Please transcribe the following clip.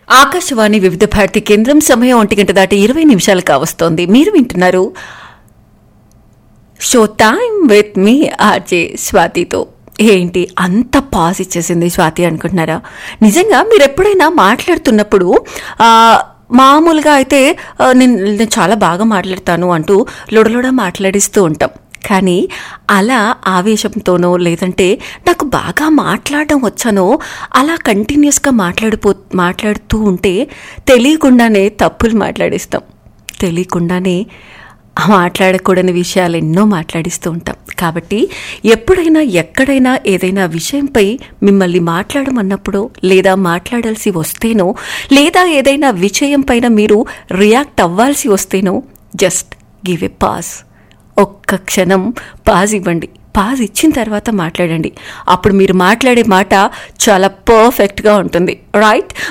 ఆకాశవాణి వివిధ భారతి కేంద్రం సమయం ఒంటి గంట దాటి ఇరవై నిమిషాలు కావస్తోంది మీరు వింటున్నారు show time with me RJ స్వాతితో ఏంటి అంత పాజ్ ఇచ్చేసింది స్వాతి అనుకుంటున్నారా నిజంగా మీరు ఎప్పుడైనా మాట్లాడుతున్నప్పుడు ఆ, మామూలుగా అయితే ఆ, నేను నేను చాలా బాగా మాట్లాడతాను అంటూ లొడలొడ మాట్లాడిస్తూ ఉంటాం కానీ అలా ఆవేశంతోనో లేదంటే నాకు బాగా మాట్లాడడం వచ్చానో అలా కంటిన్యూస్గా మాట్లాడిపో మాట్లాడుతూ ఉంటే తెలియకుండానే తప్పులు మాట్లాడిస్తాం తెలియకుండానే మాట్లాడకూడని విషయాలు ఎన్నో మాట్లాడిస్తూ ఉంటాం కాబట్టి ఎప్పుడైనా ఎక్కడైనా ఏదైనా విషయంపై మిమ్మల్ని మాట్లాడమన్నప్పుడో లేదా మాట్లాడాల్సి వస్తేనో లేదా ఏదైనా విషయం పైన మీరు రియాక్ట్ అవ్వాల్సి వస్తేనో జస్ట్ గివ్ ఎ పాస్ ఒక్క క్షణం పాజ్ ఇవ్వండి పాజ్ ఇచ్చిన తర్వాత మాట్లాడండి అప్పుడు మీరు మాట్లాడే మాట చాలా పర్ఫెక్ట్గా ఉంటుంది రైట్